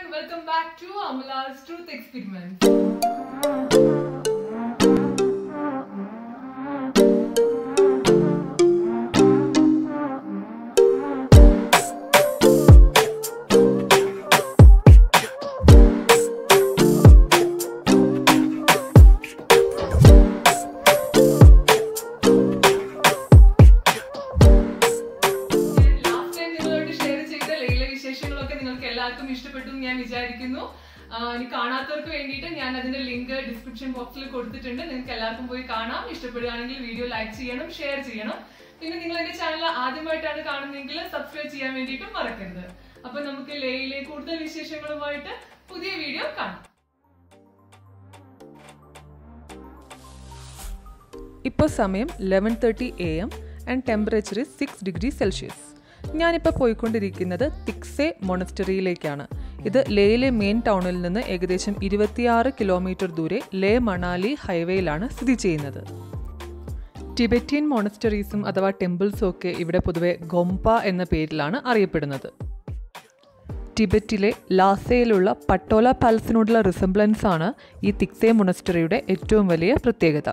welcome back to Amala's Truth Experiment. Last time നിങ്ങളോട് share ചെയ്ത ലൈല വിശേഷങ്ങളൊക്കെ നിങ്ങൾക്ക് എല്ലാവർക്കും ഇഷ്ടപ്പെട്ടു എന്ന് ഞാൻ വിചാരിക്കുന്നു ആ, ഇനി കാണാത്തവർക്ക് വേണ്ടിയിട്ട് ഞാൻ അതിന്റെ ലിങ്ക് ഡിസ്ക്രിപ്ഷൻ ബോക്സിൽ കൊടുത്തിട്ടുണ്ട് നിങ്ങൾക്ക് എല്ലാവർക്കും പോയി കാണാം ഇഷ്ടപ്പെടുകയാണെങ്കിൽ വീഡിയോ ലൈക്ക് ചെയ്യണം ഷെയർ ചെയ്യണം പിന്നെ നിങ്ങൾ എന്റെ ചാനൽ ആദ്യമായിട്ടാണ് കാണുന്നതെങ്കിൽ സബ്സ്ക്രൈബ് ചെയ്യാൻ വേണ്ടിയിട്ടും മറക്കരുത് അപ്പൊ നമുക്ക് ലേയിലെ കൂടുതൽ വിശേഷങ്ങളുമായിട്ട് പുതിയ വീഡിയോ കാണാം ഇപ്പോൾ സമയം eleven thirty A M and temperature is six degree Celsius ഞാനിപ്പോൾ പോയിക്കൊണ്ടിരിക്കുന്നത് തിക്സെ മൊണസ്റ്ററിയിലേക്കാണ് ഇത് ലേയിലെ മെയിൻ ടൗണിൽ നിന്ന് ഏകദേശം ഇരുപത്തിയാറ് കിലോമീറ്റർ ദൂരെ ലേ മണാലി ഹൈവേയിലാണ് സ്ഥിതി ചെയ്യുന്നത് ടിബറ്റിയൻ മോണസ്റ്ററീസും അഥവാ ടെമ്പിൾസും ഒക്കെ ഇവിടെ പൊതുവെ ഗൊംപ എന്ന പേരിലാണ് അറിയപ്പെടുന്നത് ടിബറ്റിലെ ലാസയിലുള്ള പട്ടോല പാലസിനോടുള്ള റിസംബ്ലൻസ് ആണ് ഈ തിക്സെ മൊണസ്റ്ററിയുടെ ഏറ്റവും വലിയ പ്രത്യേകത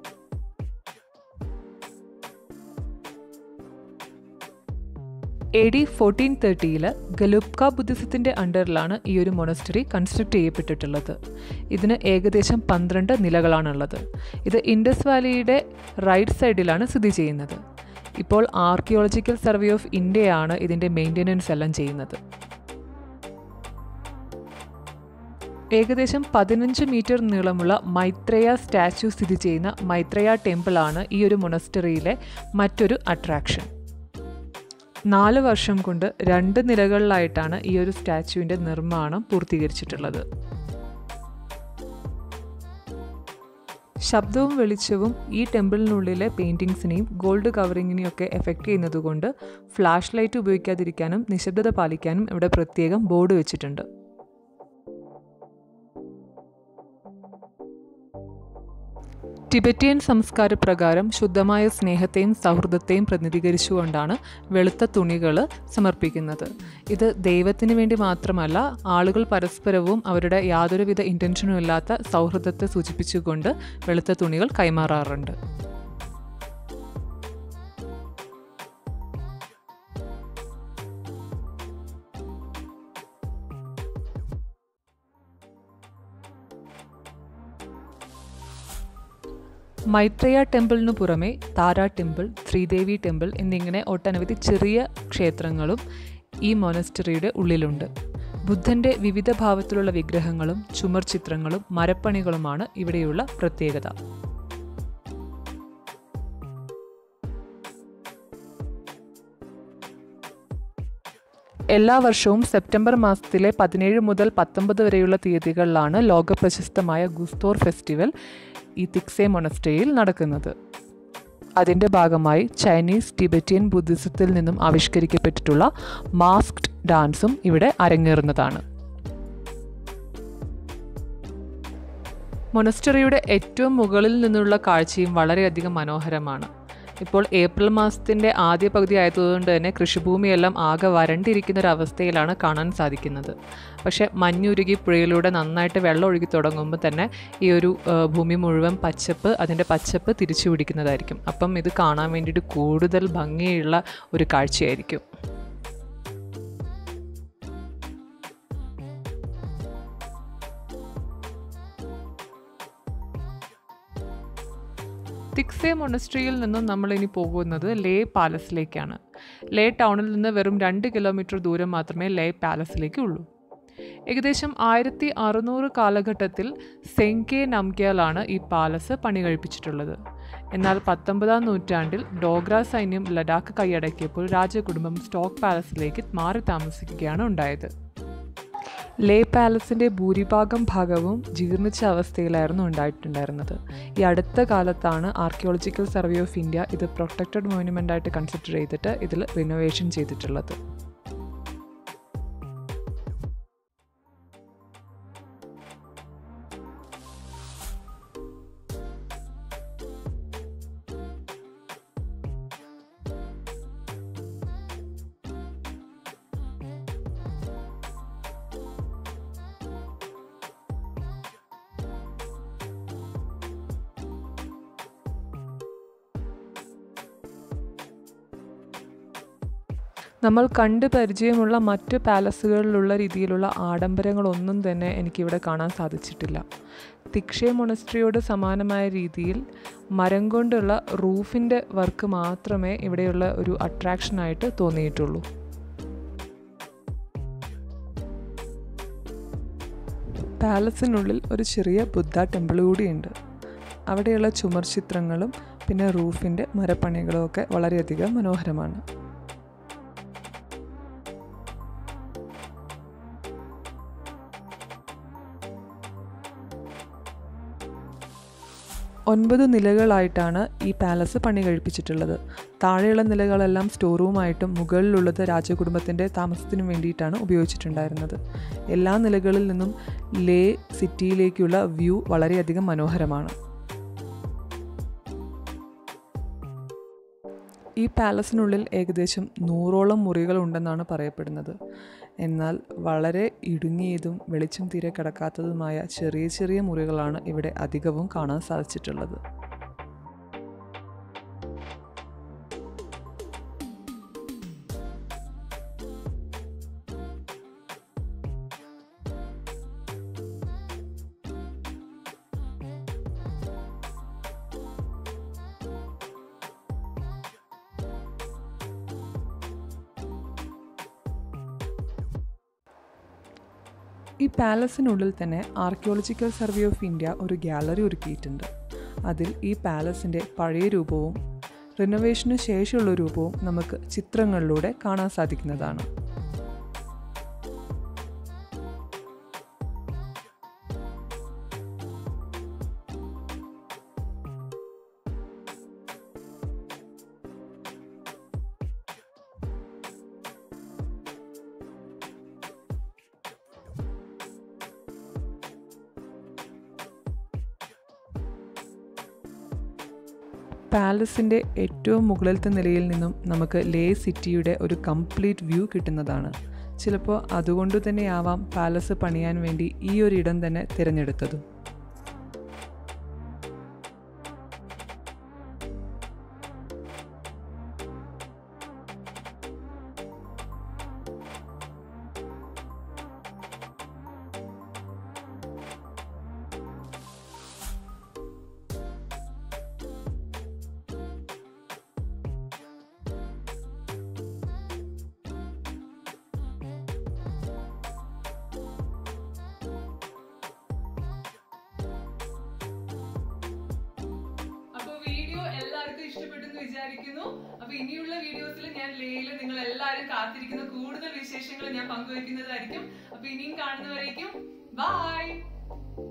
എ ഡി ഫോർട്ടീൻ തേർട്ടിയിൽ ഗലുപ്ക ബുദ്ധിസത്തിൻ്റെ അണ്ടറിലാണ് ഈ ഒരു മൊണസ്റ്ററി കൺസ്ട്രക്ട് ചെയ്യപ്പെട്ടിട്ടുള്ളത് ഇതിന് ഏകദേശം പന്ത്രണ്ട് നിലകളാണുള്ളത് ഇത് ഇൻഡസ് വാലിയുടെ റൈറ്റ് സൈഡിലാണ് സ്ഥിതി ചെയ്യുന്നത് ഇപ്പോൾ ആർക്കിയോളജിക്കൽ സർവേ ഓഫ് ഇന്ത്യയാണ് ഇതിൻ്റെ മെയിൻ്റെനൻസ് എല്ലാം ചെയ്യുന്നത് ഏകദേശം പതിനഞ്ച് മീറ്റർ നീളമുള്ള മൈത്രേയ സ്റ്റാച്യു സ്ഥിതി ചെയ്യുന്ന മൈത്രേയ ടെമ്പിളാണ് ഈ ഒരു മൊണസ്റ്ററിയിലെ മറ്റൊരു അട്രാക്ഷൻ നാല് വർഷം കൊണ്ട് രണ്ട് നിലകളിലായിട്ടാണ് ഈ ഒരു സ്റ്റാച്യുവിൻ്റെ നിർമ്മാണം പൂർത്തീകരിച്ചിട്ടുള്ളത് ശബ്ദവും വെളിച്ചവും ഈ ടെമ്പിളിനുള്ളിലെ പെയിൻറ്റിങ്സിനെയും ഗോൾഡ് കവറിങ്ങിനെയും ഒക്കെ എഫക്റ്റ് ചെയ്യുന്നതുകൊണ്ട് ഫ്ലാഷ് ലൈറ്റ് ഉപയോഗിക്കാതിരിക്കാനും നിശബ്ദത പാലിക്കാനും ഇവിടെ പ്രത്യേകം ബോർഡ് വെച്ചിട്ടുണ്ട് ടിബറ്റിയൻ സംസ്കാരപ്രകാരം ശുദ്ധമായ സ്നേഹത്തെയും സൗഹൃദത്തെയും പ്രതിനിധീകരിച്ചുകൊണ്ടാണ് വെളുത്ത തുണികൾ സമർപ്പിക്കുന്നത് ഇത് ദൈവത്തിന് വേണ്ടി മാത്രമല്ല ആളുകൾ പരസ്പരവും അവരുടെ യാതൊരുവിധ ഇൻറ്റൻഷനും ഇല്ലാത്ത സൗഹൃദത്തെ സൂചിപ്പിച്ചുകൊണ്ട് വെളുത്ത തുണികൾ കൈമാറാറുണ്ട് മൈത്രേയ ടെമ്പിളിനു പുറമെ താര ടെമ്പിൾ ശ്രീദേവി ടെമ്പിൾ എന്നിങ്ങനെ ഒട്ടനവധി ചെറിയ ക്ഷേത്രങ്ങളും ഈ മൊനസ്റ്ററിയുടെ ഉള്ളിലുണ്ട് ബുദ്ധൻ്റെ വിവിധ ഭാവത്തിലുള്ള വിഗ്രഹങ്ങളും ചുമർ ചിത്രങ്ങളും മരപ്പണികളുമാണ് ഇവിടെയുള്ള പ്രത്യേകത എല്ലാ വർഷവും സെപ്റ്റംബർ മാസത്തിലെ പതിനേഴ് മുതൽ പത്തൊമ്പത് വരെയുള്ള തീയതികളിലാണ് ലോക പ്രശസ്തമായ ഗുസ്തോർ ഫെസ്റ്റിവൽ ഈ തിക്സെ മൊണസ്റ്ററിയിൽ നടക്കുന്നത് അതിൻ്റെ ഭാഗമായി ചൈനീസ് ടിബറ്റിയൻ ബുദ്ധിസത്തിൽ നിന്നും ആവിഷ്കരിക്കപ്പെട്ടിട്ടുള്ള മാസ്ക്ഡ് ഡാൻസും ഇവിടെ അരങ്ങേറുന്നതാണ് മൊണസ്റ്ററിയുടെ ഏറ്റവും മുകളിൽ നിന്നുള്ള കാഴ്ചയും വളരെയധികം മനോഹരമാണ് ഇപ്പോൾ ഏപ്രിൽ മാസത്തിൻ്റെ ആദ്യ പകുതി ആയതുകൊണ്ട് തന്നെ കൃഷിഭൂമിയെല്ലാം ആകെ വരണ്ടിരിക്കുന്ന ഒരു അവസ്ഥയിലാണ് കാണാൻ സാധിക്കുന്നത് പക്ഷേ മഞ്ഞുരുകി പുഴയിലൂടെ നന്നായിട്ട് വെള്ളം ഒഴുകി തുടങ്ങുമ്പോൾ തന്നെ ഈ ഒരു ആ, ഭൂമി മുഴുവൻ പച്ചപ്പ് അതിൻ്റെ പച്ചപ്പ് തിരിച്ചു പിടിക്കുന്നതായിരിക്കും അപ്പം ഇത് കാണാൻ വേണ്ടിയിട്ട് കൂടുതൽ ഭംഗിയുള്ള ഒരു കാഴ്ചയായിരിക്കും തിക്സെ മൊണസ്ട്രിയിൽ നിന്നും നമ്മൾ ഇനി പോകുന്നത് ലേ പാലസിലേക്കാണ് ലേ ടൗണിൽ നിന്ന് വെറും രണ്ട് കിലോമീറ്റർ ദൂരം മാത്രമേ ലേ പാലസിലേക്ക് ഉള്ളൂ ഏകദേശം ആയിരത്തി അറുന്നൂറ് കാലഘട്ടത്തിൽ സെങ്കെ നംഗ്യാലാണ് ഈ പാലസ് പണി കഴിപ്പിച്ചിട്ടുള്ളത് എന്നാൽ പത്തൊമ്പതാം നൂറ്റാണ്ടിൽ ഡോഗ്ര സൈന്യം ലഡാക്ക് കൈയടക്കിയപ്പോൾ രാജകുടുംബം സ്റ്റോക്ക് പാലസിലേക്ക് മാറി താമസിക്കുകയാണ് ഉണ്ടായത് ലേ പാലസിൻ്റെ ഭൂരിഭാഗം ഭാഗവും ജീർണിച്ച അവസ്ഥയിലായിരുന്നു ഉണ്ടായിട്ടുണ്ടായിരുന്നത് ഈ അടുത്ത കാലത്താണ് ആർക്കിയോളജിക്കൽ സർവേ ഓഫ് ഇന്ത്യ ഇത് പ്രൊട്ടക്റ്റഡ് മോണ്യുമെൻ്റ് ആയിട്ട് കൺസിഡർ ചെയ്തിട്ട് ഇതിൽ റിനോവേഷൻ ചെയ്തിട്ടുള്ളത് നമ്മൾ കണ്ട് പരിചയമുള്ള മറ്റ് പാലസുകളിലുള്ള രീതിയിലുള്ള ആഡംബരങ്ങളൊന്നും തന്നെ എനിക്കിവിടെ കാണാൻ സാധിച്ചിട്ടില്ല തിക്ഷേ മൊണസ്ട്രിയോട് സമാനമായ രീതിയിൽ മരം കൊണ്ടുള്ള റൂഫിൻ്റെ വർക്ക് മാത്രമേ ഇവിടെയുള്ള ഒരു അട്രാക്ഷനായിട്ട് തോന്നിയിട്ടുള്ളൂ പാലസിനുള്ളിൽ ഒരു ചെറിയ ബുദ്ധ ടെമ്പിൾ കൂടിയുണ്ട് അവിടെയുള്ള ചുമർ ചിത്രങ്ങളും പിന്നെ റൂഫിൻ്റെ മരപ്പണികളും ഒക്കെ വളരെയധികം മനോഹരമാണ് ഒൻപത് നിലകളായിട്ടാണ് ഈ പാലസ് പണി കഴിപ്പിച്ചിട്ടുള്ളത് താഴെയുള്ള നിലകളെല്ലാം സ്റ്റോർ റൂമായിട്ടും മുകളിലുള്ളത് രാജകുടുംബത്തിൻ്റെ താമസത്തിനും വേണ്ടിയിട്ടാണ് ഉപയോഗിച്ചിട്ടുണ്ടായിരുന്നത് എല്ലാ നിലകളിൽ നിന്നും ലേ സിറ്റിയിലേക്കുള്ള വ്യൂ വളരെയധികം മനോഹരമാണ് ഈ പാലസിനുള്ളിൽ ഏകദേശം നൂറോളം മുറികൾ ഉണ്ടെന്നാണ് പറയപ്പെടുന്നത് എന്നാൽ വളരെ ഇടുങ്ങിയതും വെളിച്ചം തീരെ കിടക്കാത്തതുമായ ചെറിയ ചെറിയ മുറികളാണ് ഇവിടെ അധികവും കാണാൻ സാധിച്ചിട്ടുള്ളത് ഈ പാലസിനുള്ളിൽ തന്നെ ആർക്കിയോളജിക്കൽ സർവേ ഓഫ് ഇന്ത്യ ഒരു ഗാലറി ഒരുക്കിയിട്ടുണ്ട് അതിൽ ഈ പാലസിൻ്റെ പഴയ രൂപവും റിനോവേഷന് ശേഷമുള്ള രൂപവും നമുക്ക് ചിത്രങ്ങളിലൂടെ കാണാൻ സാധിക്കുന്നതാണ് പാലസിൻ്റെ ഏറ്റവും മുകളിലത്തെ നിലയിൽ നിന്നും നമുക്ക് ലേ സിറ്റിയുടെ ഒരു കംപ്ലീറ്റ് വ്യൂ കിട്ടുന്നതാണ് ചിലപ്പോൾ അതുകൊണ്ട് തന്നെയാവാം പാലസ് പണിയാൻ വേണ്ടി ഈ ഒരു ഇടം തന്നെ തിരഞ്ഞെടുത്തതും അപ്പൊ വീഡിയോ എല്ലാവർക്കും ഇഷ്ടപ്പെട്ടെന്ന് വിചാരിക്കുന്നു അപ്പൊ ഇനിയുള്ള വീഡിയോസിൽ ഞാൻ ലേയിൽ നിങ്ങൾ എല്ലാവരും കാത്തിരിക്കുന്ന കൂടുതൽ വിശേഷങ്ങൾ ഞാൻ പങ്കുവെക്കുന്നതായിരിക്കും അപ്പൊ ഇനിയും കാണുന്നവരേക്കും ബൈ